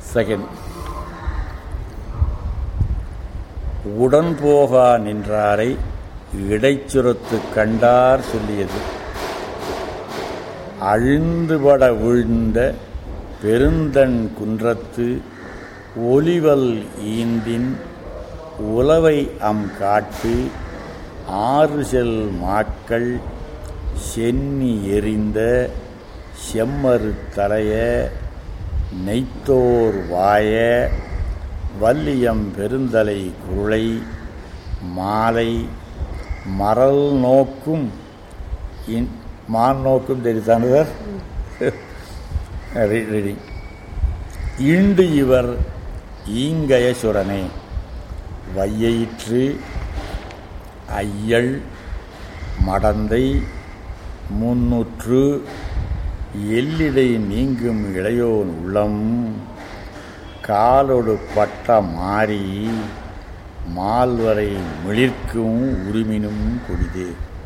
second உடன் போகா நின்றாரை இடைச்சுரத்து கண்டார் சொல்லியது அழிந்துபட வீழ்ந்த பெருந்தன் குன்றத்து ஒலிவல் ஈந்தின் உலவை அம் காட்டு ஆறு செல் மாக்கள் சென்னி எறிந்த செம்மறு தலைய நெய்த்தோர் வாய வல்லியம் பெருந்தலை குருளை மாலை மரல் நோக்கும் இன் மான் நோக்கும் தெரியுதானு சார் ரீடிங் ஈண்டு இவர் ஈங்கயசுரனே வையிற்று ஐயள் மடந்தை முன்னூற்று எல்லிடை நீங்கும் இளையோன் உள்ளம் காலொடு பட்ட மாறி மால்வரை மிளிர்க்கும் உரிமினும் கொடிதே